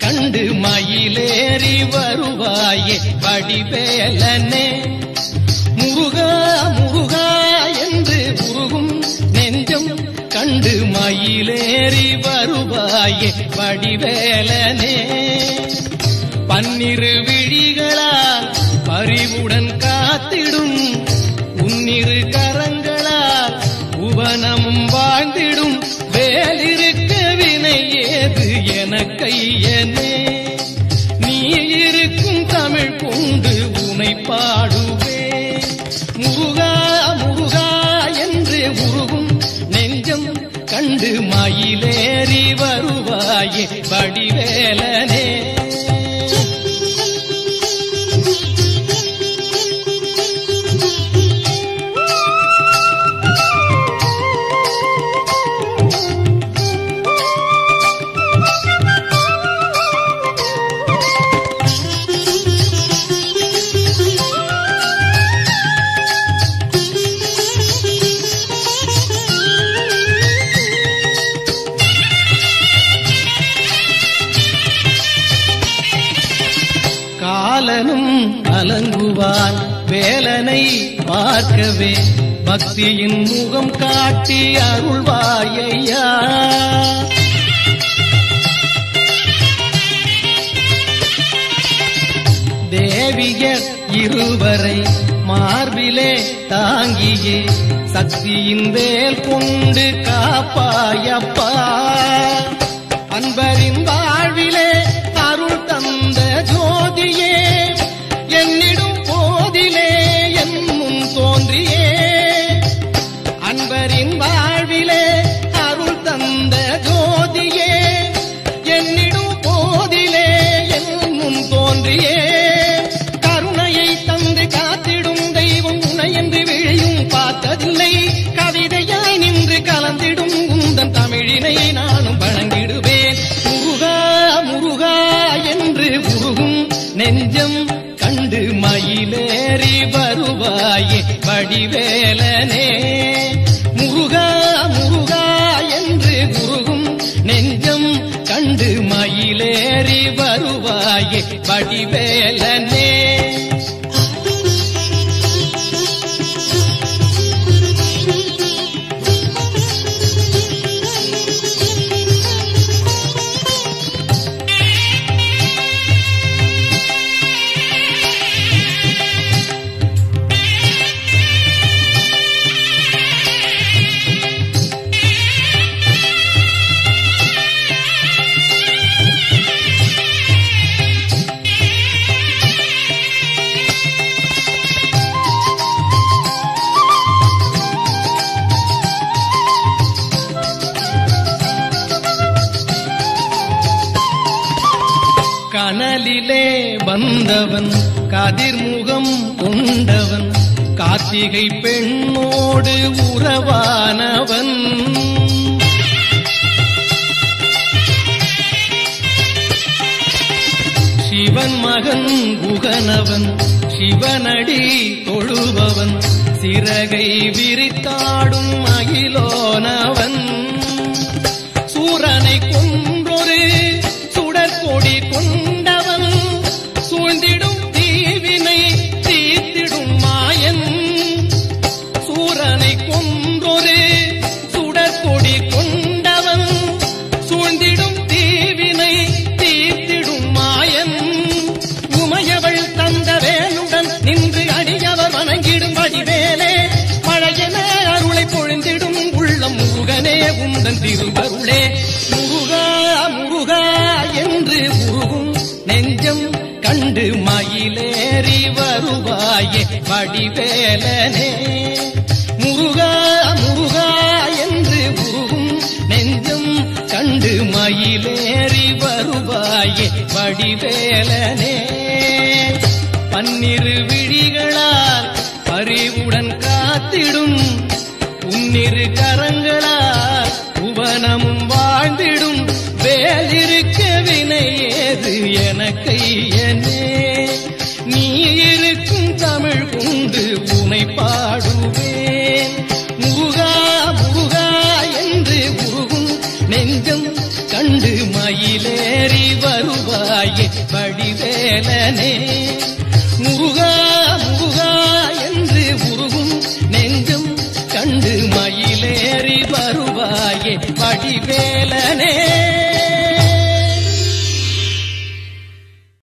கண்டு மயிலேறி வருவாயே வடிவேலனே முருகா முருகா என்று உருகும் நெஞ்சம் கண்டு மயிலேறி வருவாயே வடிவேலனே பன்னிரு விழிகளால் பரிவுடன் காத்திடும் உன்னிரு கரங்களால் உவனமும் வாழ்ந்திடும் வேலிருக்க வினை ஏது என கையனே நீ இருக்கும் தமிழ் கொண்டு உனை பாடுவே முருகா முருகா என்று உருகும் நெஞ்சம் கண்டு மயிலேறி வருவாயே வடிவேலனே காலனும் கலங்குவான் வேலனை பார்க்கவே பக்தியின் முகம் காட்டி அருள்வாயையா தேவியர் இருவரை மார்பிலே தாங்கியே சக்தியின் வேல் கொண்டு காப்பாயப்பா அன்பரின் வாழ்விலே அருள் தந்த ஜோதியே என்னிடும் போதிலே என் முன் தோன்றியே அன்பரின் வாழ்விலே அருள் தந்த ஜோதியே என்னிடும் போதிலே என் முன் தோன்றியே கருணையை தந்து காத்திடும் தெய்வம் உனை என்று விழியும் பார்த்ததில்லை கவிதையாய் நின்று கலந்திடும் உந்தன் தமிழினை நானும் வழங்கிடுவேன் முருகா முருகா என்று உருகும் நெஞ்சம் கண்டு மயிலேறி வருவாயே வடிவேலனே முருகா முருகா என்று உருகும் நெஞ்சம் கண்டு மயிலேறி வருவாயே வடிவேலனே கனலிலே வந்தவன் கதிர்முகம் கொண்டவன் கார்த்திகை பெண்ணோடு உறவானவன் சிவன் மகன் குகனவன் சிவனடி தொழுபவன் சிறகை விரித்தாடும் அகிலோனவன் சூரனை கொன்றொரு சுடற்கொடி கொண்டவன் சூழ்ந்திடும் தீவினை தீர்த்திடும் மாயன் சூரனை கொன்றொரு சுடற்கொடி கொண்டவன் சூழ்ந்திடும் தீவினை தீர்த்திடும் மாயன் உமையவள் தந்த வேலுடன் நின்று அடியவர் வணங்கிடும் வடிவேலே மழையென அருளை பொழிந்திடும் உள்ளம் முருகனே உந்தன் திருவருளே முருகா முருகா என்று உருகும் நெஞ்சம் கண்டு மயிலேறி வருவாயே வடிவேலனே முருகா முருகா என்று உருகும் நெஞ்சம் கண்டு மயிலேறி வருவாயே வடிவேலனே பன்னிரு விழிகளால் பரிவுடன் காத்திடும் உன்னிரு கரங்களால்